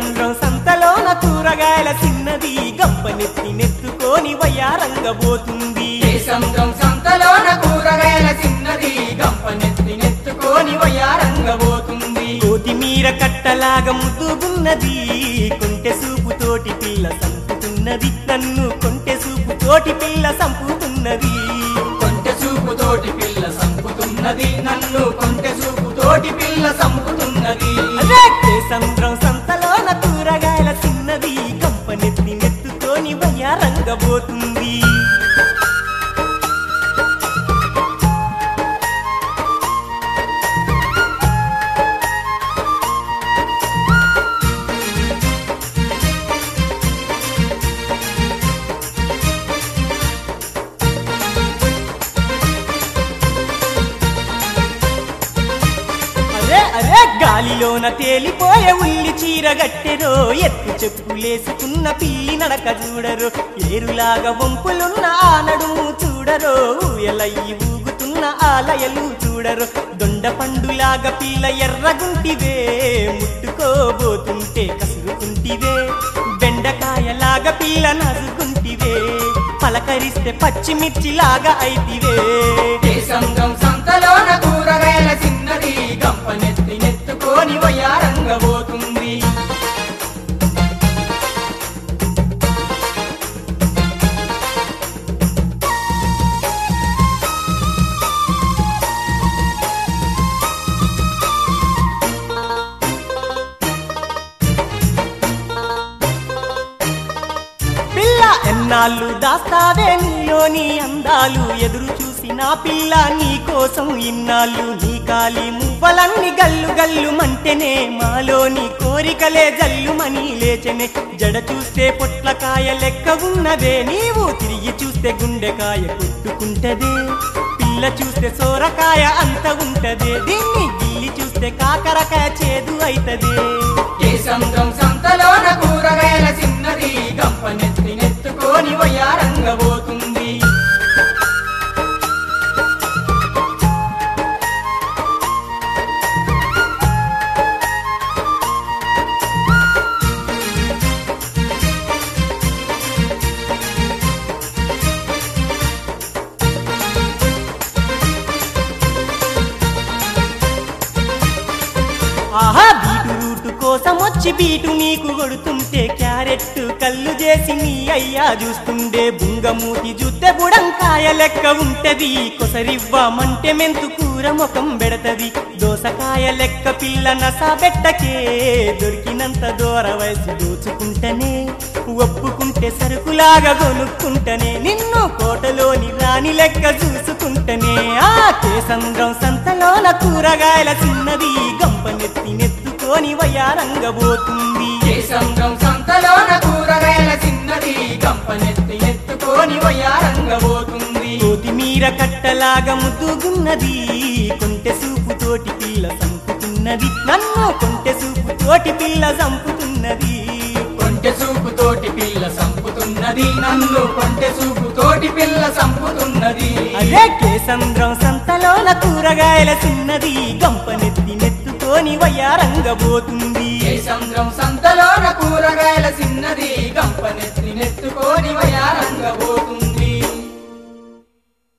కేసంద్రం సంతలోన కూరగాయల చిన్నది గంపనెత్తి నెత్తుకొని వయ్యారంగబోతుంది కేసంద్రం సంతలోన కూరగాయల చిన్నది గంపనెత్తి నెత్తుకొని వయ్యారంగబోతుంది కొత్తిమీర కట్టలాగా ముద్దుగున్నది కొంటె సూపు తోటి పిల్ల సంపుతున్నది నన్ను కొంటె సూపు తోటి పిల్ల సంపుతున్నది కొంటె చూపు తోటి పిల్ల సంపుతున్నది నన్ను కొంటె చూపు తోటి పిల్ల సంపుతున్నది అదే కేసంద్రం సంతలోన కూరగాయల చిన్నది గంపనెత్తి నెత్తుకొని వయ్యారంగబోతుంది అరే అరే గాలిలోన తేలిపోయే ఉల్లి చీర గట్టెరో ఎత్తు చెప్పులేసుకున్న పిల్లి నడక చూడరు ఏరులాగా వంపులున్న ఆ నడుము చూడరో ఊయలయ్యి ఊగుతున్న ఆలయలు చూడరు దొండ పండులాగా పిల్ల ఎర్రగుంటివే ముట్టుకోబోతుంటే కసురుకుంటివే బెండకాయలాగా పిల్ల నసుకుంటివే పలకరిస్తే పచ్చిమిర్చిలాగా అయితివే కేసంద్రం సంతలోన కూరగాయల చిన్నది గంపనెత్తి నెత్తుకొని వయ్యారంగబోతుంది పిల్ల ఎన్నాళ్ళు దాస్తావే నీలోని అందాలు ఎదురు చూసి నా పిల్ల నీ కోసం ఇన్నాళ్ళు నీ కాలి మువ్వలన్నీ గల్లు గల్లు మంటెనే మాలోని కోరికలే జల్లుమని లేచనే జడ చూస్తే పొట్లకాయ లెక్క ఉన్నదే నీవు తిరిగి చూస్తే గుండెకాయ కొట్టుకుంటదే పిల్ల చూస్తే సోరకాయ అంత ఉంటదే దీన్ని గిల్లి చూస్తే కాకరకాయ చేదు అయితదే కేసంద్రం సంతలోన కూరగాయల చిన్నది గంపనెత్తి నెత్తుకొని వయ్యారంగబోతుంది ఆహా బీటు రూటు కోసం వచ్చి బీటు నీకు కొడుతుంటే క్యారెట్ కళ్ళు చేసి నీ అయ్యా చూస్తుండే బుంగమూతి చూస్తే బుడంకాయ లెక్క ఉంటది కొసరివ్వమంటే మెంతు కూర ముఖం పెడతది దోసకాయ లెక్క పిల్ల నసా పెట్టకే దొరికినంత దూర వయసు దోచుకుంటనే ఒప్పుకుంటే సరుకులాగా కొనుక్కుంటనే నిన్ను కోటలోని రాణి లెక్క చూసుకుంటనే ఆ కేసంద్రం సంతలోన కూరగాయల చిన్నది గంపనెత్తి నెత్తుకొని వయారంగబోతుంది కేసంద్రం సంతలోన కూరగాయల చిన్నది గంపనెత్తి నెత్తుకొని వయ్యారంగబోతుంది కొత్తిమీర కట్టలాగా ముద్దుగున్నది కొంటె సూపు తోటి పిల్ల సంపుతున్నది నన్ను కొంటె సూపు తోటి పిల్ల సంపుతున్నది కొంటె చూపు తోటి పిల్ల సంపుతున్నది నన్ను కొంటె చూపు తోటి పిల్ల సంపుతున్నది అదే కేసంద్రం సంతలోన కూరగాయల చిన్నది గంపనెత్తి నెత్తుకొని వయ్యారంగబోతుంది కేసంద్రం సంతలోన కూరగాయల చిన్నది గంపనెత్తి నెత్తుకొని వయ్యారంగబోతుంది